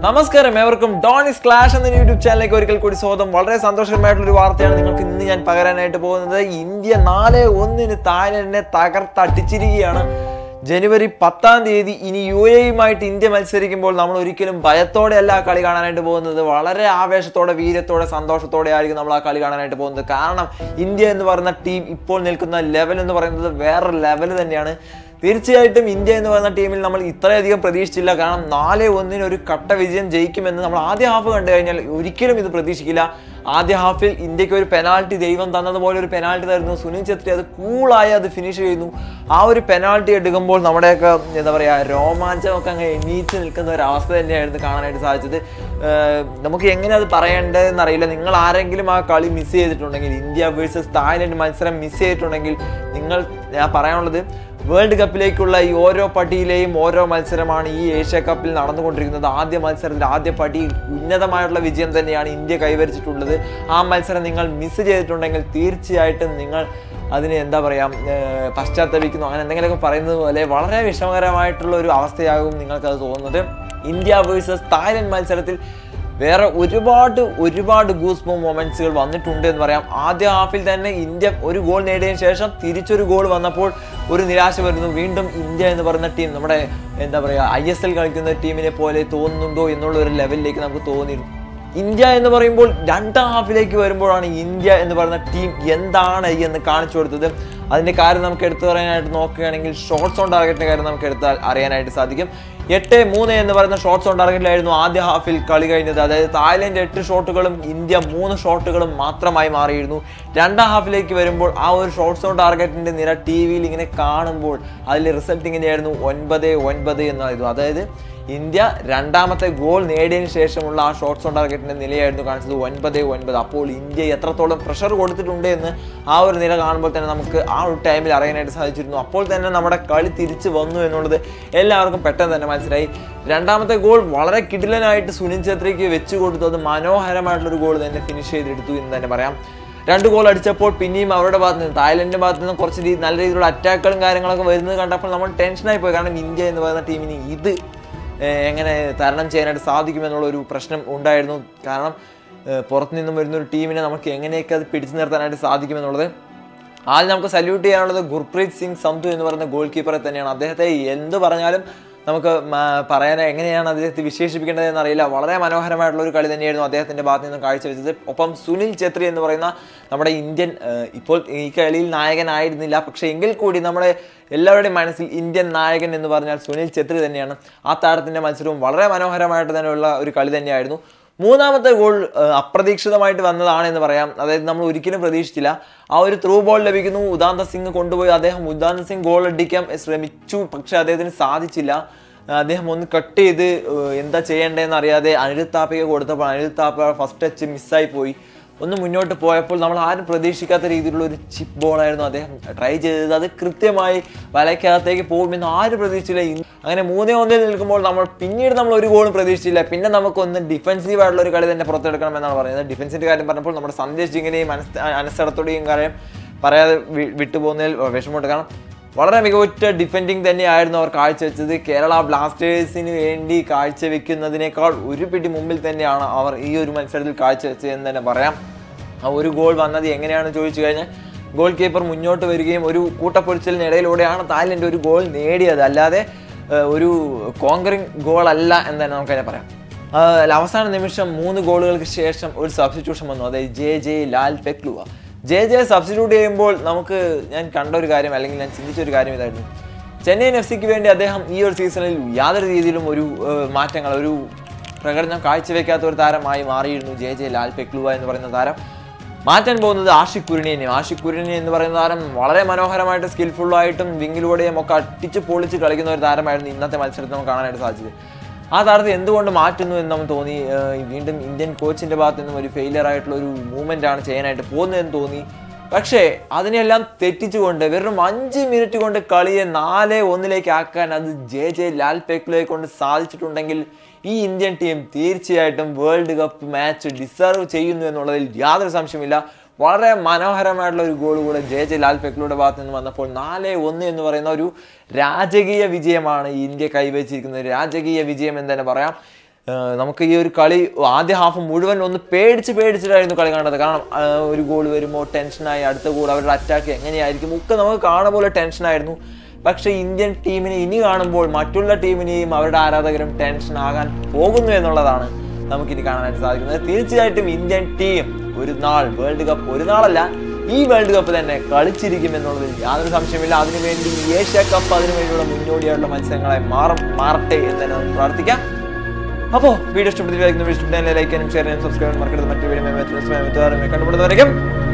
നമസ്കാരം ഏവർക്കും ഡോണിസ് ക്ലാഷ് എന്ന യൂട്യൂബ് ചാനലിലേക്ക് ഒരിക്കൽ കൂടി സ്വാഗതം വളരെ സന്തോഷകരമായിട്ടുള്ള ഒരു വാർത്തയാണ് നിങ്ങൾക്ക് ഇന്ന് ഞാൻ പകരാനായിട്ട് പോകുന്നത് ഇന്ത്യ നാല് ഒന്നിന് തായ്ലൻഡിനെ തകർത്തടിച്ചിരിക്കുകയാണ് ജനുവരി പത്താം തീയതി ഇനി യു എയുമായിട്ട് ഇന്ത്യ മത്സരിക്കുമ്പോൾ നമ്മൾ ഒരിക്കലും ഭയത്തോടെ അല്ല ആ കളി കാണാനായിട്ട് പോകുന്നത് വളരെ ആവേശത്തോടെ വീര്യത്തോടെ സന്തോഷത്തോടെ ആയിരിക്കും നമ്മൾ ആ കളി കാണാനായിട്ട് പോകുന്നത് കാരണം ഇന്ത്യ എന്ന് പറയുന്ന ടീം ഇപ്പോൾ നിൽക്കുന്ന ലെവൽ എന്ന് പറയുന്നത് വേറെ ലെവൽ തന്നെയാണ് തീർച്ചയായിട്ടും ഇന്ത്യ എന്ന് പറയുന്ന ടീമിൽ നമ്മൾ ഇത്രയധികം പ്രതീക്ഷിച്ചില്ല കാരണം നാല് ഒന്നിന് ഒരു കട്ട വിജയം ജയിക്കുമെന്ന് നമ്മൾ ആദ്യ ഹാഫ് കണ്ടു കഴിഞ്ഞാൽ ഒരിക്കലും ഇത് പ്രതീക്ഷിക്കില്ല ആദ്യ ഹാഫിൽ ഇന്ത്യക്ക് ഒരു പെനാൾട്ടി ദൈവം തന്നതുപോലെ ഒരു പെനാൾട്ടി തരുന്നു സുനിൽ ഛത്രി അത് കൂളായി അത് ഫിനിഷ് ചെയ്യുന്നു ആ ഒരു പെനാൾട്ടി എടുക്കുമ്പോൾ നമ്മുടെയൊക്കെ എന്താ പറയുക രോമാഞ്ചമൊക്കെ അങ്ങ് എണീറ്റ് നിൽക്കുന്ന ഒരു അവസ്ഥ തന്നെയായിരുന്നു കാണാനായിട്ട് സാധിച്ചത് ഏർ നമുക്ക് എങ്ങനെ അത് പറയേണ്ടതെന്ന് അറിയില്ല നിങ്ങൾ ആരെങ്കിലും ആ കളി മിസ് ചെയ്തിട്ടുണ്ടെങ്കിൽ ഇന്ത്യ വേഴ്സസ് തായ്ലൻഡ് മത്സരം മിസ് ചെയ്തിട്ടുണ്ടെങ്കിൽ നിങ്ങൾ ഞാൻ പറയാനുള്ളത് വേൾഡ് കപ്പിലേക്കുള്ള ഈ ഓരോ പടിയിലെയും ഓരോ മത്സരമാണ് ഈ ഏഷ്യ കപ്പിൽ നടന്നുകൊണ്ടിരിക്കുന്നത് ആദ്യ മത്സരത്തിൽ ആദ്യ പടി ഉന്നതമായിട്ടുള്ള വിജയം തന്നെയാണ് ഇന്ത്യ കൈവരിച്ചിട്ടുള്ളത് ആ മത്സരം നിങ്ങൾ മിസ് ചെയ്തിട്ടുണ്ടെങ്കിൽ തീർച്ചയായിട്ടും നിങ്ങൾ അതിന് എന്താ പറയുക പശ്ചാത്തപിക്കുന്നു അങ്ങനെ എന്തെങ്കിലുമൊക്കെ പറയുന്നത് പോലെ വളരെ വിഷമകരമായിട്ടുള്ള ഒരു അവസ്ഥയാകും നിങ്ങൾക്കത് തോന്നുന്നത് ഇന്ത്യ വേഴ്സസ് തായ്ലൻഡ് മത്സരത്തിൽ വേറെ ഒരുപാട് ഒരുപാട് ഗൂസ് മൊമെന്റ്സുകൾ വന്നിട്ടുണ്ട് എന്ന് പറയാം ആദ്യ ഹാഫിൽ തന്നെ ഇന്ത്യ ഒരു ഗോൾ നേടിയതിനു ശേഷം തിരിച്ചൊരു ഗോൾ വന്നപ്പോൾ ഒരു നിരാശ വരുന്നു വീണ്ടും ഇന്ത്യ എന്ന് പറയുന്ന ടീം നമ്മുടെ എന്താ പറയുക ഐ എസ് എൽ കളിക്കുന്ന ടീമിനെ പോലെ തോന്നുന്നുണ്ടോ എന്നുള്ള ഒരു ലെവലിലേക്ക് നമുക്ക് തോന്നിയിരുന്നു ഇന്ത്യ എന്ന് പറയുമ്പോൾ രണ്ടാം ഹാഫിലേക്ക് വരുമ്പോഴാണ് ഇന്ത്യ എന്ന് പറയുന്ന ടീം എന്താണ് എന്ന് കാണിച്ചു കൊടുത്തത് അതിന്റെ കാര്യം നമുക്ക് എടുത്തു പറയാനായിട്ട് നോക്കുകയാണെങ്കിൽ ഷോർട്സ് ഓൺ ടാർഗറ്റിന്റെ കാര്യം നമുക്ക് എടുത്താൽ അറിയാനായിട്ട് സാധിക്കും എട്ട് മൂന്ന് എന്ന് പറയുന്ന ഷോട്ട്സ് ഓൺ ടാർഗറ്റിലായിരുന്നു ആദ്യ ഹാഫിൽ കളി കഴിഞ്ഞത് അതായത് തായ്ലൻഡ് എട്ട് ഷോട്ടുകളും ഇന്ത്യ മൂന്ന് ഷോട്ടുകളും മാത്രമായി മാറിയിരുന്നു രണ്ടാം ഹാഫിലേക്ക് വരുമ്പോൾ ആ ഒരു ഷോട്ട്സ് ഓൺ ടാർഗറ്റിന്റെ നിര ടി വിയിൽ ഇങ്ങനെ കാണുമ്പോൾ അതിൽ റിസൾട്ട് ഇങ്ങനെയായിരുന്നു ഒൻപത് ഒൻപത് എന്നായിരുന്നു അതായത് ഇന്ത്യ രണ്ടാമത്തെ ഗോൾ നേടിയതിനു ശേഷമുള്ള ആ ഷോട്ട്സ് ഓൺ ടാർഗറ്റിന്റെ നിലയായിരുന്നു കാണിച്ചത് ഒൻപത് ഒൻപത് അപ്പോൾ ഇന്ത്യ എത്രത്തോളം പ്രഷർ കൊടുത്തിട്ടുണ്ട് എന്ന് ആ ഒരു നില കാണുമ്പോൾ തന്നെ നമുക്ക് ആ ഒരു ടൈമിൽ അറിയാനായിട്ട് സാധിച്ചിരുന്നു അപ്പോൾ തന്നെ നമ്മുടെ കളി തിരിച്ചു വന്നു എന്നുള്ളത് എല്ലാവർക്കും പെട്ടെന്ന് തന്നെ മനസ്സിലായി രണ്ടാമത്തെ ഗോൾ വളരെ കിടിലനായിട്ട് സുനിൽ ഛത്രിക്ക് വെച്ചു കൊടുത്തു അത് മനോഹരമായിട്ടുള്ളൊരു ഗോൾ തന്നെ ഫിനിഷ് ചെയ്തെടുത്തു എന്ന് തന്നെ പറയാം രണ്ട് ഗോൾ അടിച്ചപ്പോൾ പിന്നെയും അവരുടെ ഭാഗത്ത് നിന്ന് തായ്ലൻഡിന്റെ ഭാഗത്ത് നിന്ന് കുറച്ച് രീതി നല്ല രീതിയിലുള്ള അറ്റാക്കുകളും കാര്യങ്ങളൊക്കെ വരുന്നത് കണ്ടപ്പോൾ നമ്മൾ ടെൻഷനായി പോയി കാരണം ഇന്ത്യ എന്ന് പറയുന്ന ടീമിന് ഇത് ഏഹ് എങ്ങനെ തരണം ചെയ്യാനായിട്ട് സാധിക്കുമെന്നുള്ള ഒരു പ്രശ്നം ഉണ്ടായിരുന്നു കാരണം ഏഹ് പുറത്തു നിന്നും വരുന്ന ഒരു ടീമിനെ നമുക്ക് എങ്ങനെയൊക്കെ അത് പിടിച്ചു നിർത്താനായിട്ട് സാധിക്കുമെന്നുള്ളത് ആദ്യം നമുക്ക് സല്യൂട്ട് ചെയ്യാനുള്ളത് ഗുർപ്രീത് സിംഗ് സന്ധു എന്ന് പറയുന്ന ഗോൾ കീപ്പറെ തന്നെയാണ് അദ്ദേഹത്തെ എന്ത് പറഞ്ഞാലും നമുക്ക് മ- പറയാൻ എങ്ങനെയാണ് അദ്ദേഹത്തെ വിശേഷിപ്പിക്കേണ്ടതെന്ന് അറിയില്ല വളരെ മനോഹരമായിട്ടുള്ള ഒരു കളി തന്നെയായിരുന്നു അദ്ദേഹത്തിന്റെ ഭാഗത്ത് നിന്ന് കാഴ്ചവെച്ചത് ഒപ്പം സുനിൽ ഛത്രി എന്ന് പറയുന്ന നമ്മുടെ ഇന്ത്യൻ ഏഹ്, ഇപ്പോൾ ഈ കളിയിൽ നായകനായിരുന്നില്ല പക്ഷേ എങ്കിൽ കൂടി നമ്മുടെ എല്ലാവരുടെയും മനസ്സിൽ ഇന്ത്യൻ നായകൻ എന്ന് പറഞ്ഞാൽ സുനിൽ ഛത്രി തന്നെയാണ് ആ താരത്തിന്റെ മത്സരവും വളരെ മനോഹരമായിട്ട് തന്നെയുള്ള ഒരു കളി തന്നെയായിരുന്നു മൂന്നാമത്തെ ഗോൾ ഏഹ്, അപ്രതീക്ഷിതമായിട്ട് വന്നതാണ് എന്ന് പറയാം അതായത് നമ്മൾ ഒരിക്കലും പ്രതീക്ഷിച്ചില്ല ആ ഒരു ത്രൂ ബോൾ ലഭിക്കുന്നു ഉദാന്ത സിംഗ് കൊണ്ടുപോയി അദ്ദേഹം ഉദാന്ത സിംഗ് ഗോൾ അടിക്കാൻ ശ്രമിച്ചു പക്ഷെ അദ്ദേഹത്തിന് സാധിച്ചില്ല ഏഹ്, അദ്ദേഹം ഒന്ന് കട്ട് ചെയ്ത് ഏഹ്, എന്താ ചെയ്യേണ്ടതെന്ന് അറിയാതെ അനിരുദ്ധ് താപ്പയ്ക്ക് കൊടുത്തപ്പോൾ അനിരുദ്ധ് താപ്പ ഫസ്റ്റ് ടച്ച് മിസ്സായി പോയി ഒന്ന് മുന്നോട്ട് പോയപ്പോൾ നമ്മൾ ആരും പ്രതീക്ഷിക്കാത്ത രീതിയിലുള്ള ഒരു ചിപ്പ് ബോളായിരുന്നു അദ്ദേഹം ട്രൈ ചെയ്തത് അത് കൃത്യമായി വലയ്ക്കകത്തേക്ക് പോകുമെന്ന് ആരും പ്രതീക്ഷിച്ചില്ല ഇന്ന് അങ്ങനെ മൂന്നേ ഒന്നിൽ നിൽക്കുമ്പോൾ നമ്മൾ പിന്നീട് നമ്മൾ ഒരു ഗോളും പ്രതീക്ഷിച്ചില്ല പിന്നെ നമുക്കൊന്ന് ഡിഫൻസീവ് ആയിട്ടുള്ള ഒരു കളി തന്നെ പുറത്തെടുക്കണം എന്നാണ് പറയുന്നത് ഡിഫൻസിന്റെ കാര്യം പറഞ്ഞപ്പോൾ നമ്മുടെ സന്ദേശ് ജിങ്ങിനെയും അനസ് അനസ്തടത്തോടെയും കാര്യം പറയാതെ വി- വിട്ടുപോകുന്നതിൽ വിഷമമുണ്ട് കാരണം വളരെ മികവുറ്റ ഡിഫെൻഡിങ് തന്നെയായിരുന്നു അവർ കാഴ്ചവെച്ചത് കേരള ബ്ലാസ്റ്റേഴ്സിന് വേണ്ടി കാഴ്ചവെക്കുന്നതിനേക്കാൾ ഒരു പിടി മുമ്പിൽ തന്നെയാണ് അവർ ഈ ഒരു മത്സരത്തിൽ കാഴ്ചവെച്ചത് എന്ന് തന്നെ പറയാം ആ ഒരു ഗോൾ വന്നത് എങ്ങനെയാണെന്ന് ചോദിച്ചു കഴിഞ്ഞാൽ ഗോൾ കീപ്പർ മുന്നോട്ട് വരികയും ഒരു കൂട്ടപ്പൊരിച്ചലിനിടയിലൂടെയാണ് തായ്ലൻഡ് ഒരു ഗോൾ നേടിയത് അല്ലാതെ ഏഹ്, ഒരു കോങ്കറിങ് ഗോൾ അല്ല എന്ന് തന്നെ നമുക്കതിനെ പറയാം ആഹ് അവസാന നിമിഷം മൂന്ന് ഗോളുകൾക്ക് ശേഷം ഒരു സബ്സ്റ്റിറ്റ്യൂഷൻ വന്നു അതായത് Jeje Lalpekhlua Jeje substitute ചെയ്യുമ്പോൾ നമുക്ക് ഞാൻ കണ്ട ഒരു കാര്യം അല്ലെങ്കിൽ ഞാൻ ചിന്തിച്ച ഒരു കാര്യം ഇതായിരുന്നു ചെന്നൈയിൻ എഫ് സിക്ക് വേണ്ടി അദ്ദേഹം ഈ ഒരു സീസണിൽ യാതൊരു രീതിയിലും ഒരു ഏഹ്, മാറ്റങ്ങൾ ഒരു പ്രകടനം കാഴ്ചവെക്കാത്ത ഒരു താരമായി മാറിയിരുന്നു ജെ ജെ ലാൽ പെക്ലുവ എന്ന് പറയുന്ന താരം മാറ്റാൻ പോകുന്നത് ആഷിഖ് കുരുണിനെ ആഷിഖ് കുരുണി എന്ന് പറയുന്ന താരം വളരെ മനോഹരമായിട്ട് സ്കിൽഫുള്ളായിട്ടും വിങ്ങിലൂടെയും ഒക്കെ അട്ടിച്ച് പൊളിച്ച് കളിക്കുന്ന ഒരു താരമായിരുന്നു ഇന്നത്തെ മത്സരത്തിൽ നമുക്ക് കാണാനായിട്ട് സാധിച്ചത് ആ താരത്തെ എന്തുകൊണ്ട് മാറ്റുന്നു എന്ന് നമുക്ക് തോന്നി ഏഹ് വീണ്ടും ഇന്ത്യൻ കോച്ചിന്റെ ഭാഗത്ത് നിന്നും ഒരു ഫെയിലിയർ ആയിട്ടുള്ള ഒരു മൂവ്മെന്റ് ആണ് ചെയ്യാനായിട്ട് പോകുന്നതെന്ന് തോന്നി പക്ഷേ അതിനെല്ലാം തെറ്റിച്ചുകൊണ്ട് വെറും അഞ്ച് മിനിറ്റ് കൊണ്ട് കളിയെ നാല് ഒന്നിലേക്ക് ആക്കാൻ അത് ജെ ജെ ലാൽ പേക്ലോയെ കൊണ്ട് സാധിച്ചിട്ടുണ്ടെങ്കിൽ ഈ ഇന്ത്യൻ ടീം തീർച്ചയായിട്ടും വേൾഡ് കപ്പ് മാച്ച് ഡിസർവ് ചെയ്യുന്നു എന്നുള്ളതിൽ യാതൊരു സംശയമില്ല വളരെ മനോഹരമായിട്ടുള്ള ഒരു ഗോൾ കൂടെ ജെ ജെ ലാൽ പെക്ലുടെ ഭാഗത്ത് നിന്ന് വന്നപ്പോൾ നാല് ഒന്ന് എന്ന് പറയുന്ന ഒരു രാജകീയ വിജയമാണ് ഈ ഇന്ത്യ കൈവച്ചിരിക്കുന്നത് രാജകീയ വിജയം എന്ന് തന്നെ പറയാം ഏഹ് നമുക്ക് ഈ ഒരു കളി ആദ്യ ഹാഫ് മുഴുവൻ ഒന്ന് പേടിച്ച് പേടിച്ചിട്ടായിരുന്നു കളി കാണുന്നത് കാരണം ഏഹ് ഒരു ഗോൾ വരുമ്പോൾ ടെൻഷനായി അടുത്ത ഗോൾ അവരുടെ അറ്റാക്ക് എങ്ങനെയായിരിക്കും ഒക്കെ നമുക്ക് കാണുന്ന പോലെ ടെൻഷനായിരുന്നു പക്ഷേ ഇന്ത്യൻ ടീമിനെ ഇനി കാണുമ്പോൾ മറ്റുള്ള ടീമിനെയും അവരുടെ ആരാധകരും ടെൻഷൻ ആകാൻ പോകുന്നു എന്നുള്ളതാണ് നമുക്കിനി കാണാനായിട്ട് സാധിക്കുന്നത് തീർച്ചയായിട്ടും ഇന്ത്യൻ ടീം ഒരു നാൾ വേൾഡ് കപ്പ് ഒരു നാളല്ല ഈ വേൾഡ് കപ്പ് തന്നെ കളിച്ചിരിക്കും എന്നുള്ളതിൽ യാതൊരു സംശയമില്ല അതിനുവേണ്ടി ഏഷ്യ കപ്പ് അതിനു വേണ്ടിയുള്ള മുന്നോടിയായിട്ടുള്ള മത്സരങ്ങളായി മാറും മാറട്ടെ എന്ന് തന്നെ നമുക്ക് പ്രാർത്ഥിക്കാം അപ്പോൾ വീഡിയോ ഇഷ്ടപ്പെടുത്തി വീഡിയോ ഇഷ്ടപ്പെട്ട ലൈക്ക് ചെയ്യാനും ഷെയർ ചെയ്യാനും സബ്സ്ക്രൈബ് മറക്കരുത് മറ്റു വീഡിയോ കണ്ടുപിടുന്നവരേക്കും